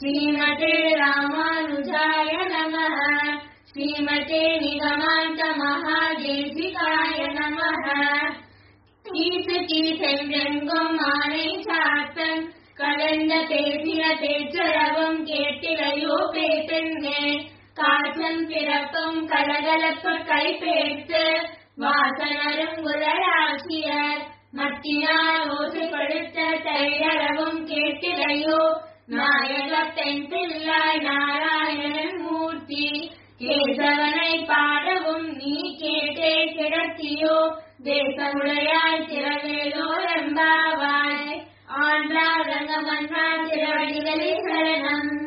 श्रीमते रामानुजाय नमः श्रीमते निगमान्त महादेशिकाय नमः ஈசுகி சென்றெங்கும் மாலை சாத்தன் கலந்த பேசிய பேச்சரவும் கேட்டிலையோ பேசென்னே காற்றம் பிறப்பும் கலகலப்பு கைப்பேத்து வாசனரும் குரலாட்சியர் மத்தினால் ஓசை கொடுத்த தைரவும் கேட்டிலையோ நாயக பெண் பிள்ளாய் நாராயணன் மூர்த்தி கேசவனை பாடவும் நீ கேட்டே கிடத்தியோ தேசமுடையாய் திறவேலோ ரம்பாவாய் ஆண்டாள் ரங்கமன்னா திருவடிகளே சரணம்